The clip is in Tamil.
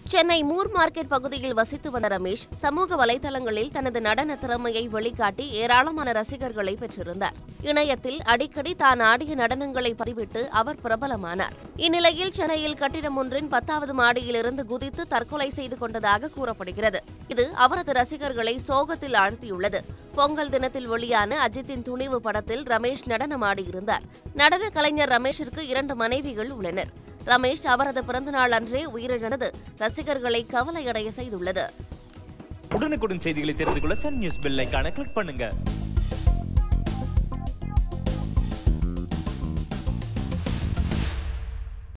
சென்னை மூர் மார்க்கெட் பகுதியில் வசித்து வந்த ரமேஷ் சமூக வலைதளங்களில் தனது நடன திறமையை வெளிக்காட்டி ஏராளமான ரசிகர்களை பெற்றிருந்தார் இணையத்தில் அடிக்கடி தான் ஆடிய நடனங்களை பதிவிட்டு அவர் பிரபலமானார் இந்நிலையில் சென்னையில் கட்டிடம் ஒன்றின் பத்தாவது மாடியிலிருந்து குதித்து தற்கொலை செய்து கொண்டதாக கூறப்படுகிறது இது அவரது ரசிகர்களை சோகத்தில் ஆழ்த்தியுள்ளது பொங்கல் தினத்தில் வெளியான அஜித்தின் துணிவு படத்தில் ரமேஷ் நடனமாடியிருந்தார் நடன கலைஞர் ரமேஷிற்கு இரண்டு மனைவிகள் உள்ளனர் ரமேஷ் அவரது பிறந்தநாள் அன்றே உயிரிழந்தது ரசிகர்களை கவலையடைய செய்துள்ளது உடனுக்குடன் செய்திகளை தெரிந்து கொள்ள சன் நியூஸ் பெல் ஐகானை கிளிக் பண்ணுங்க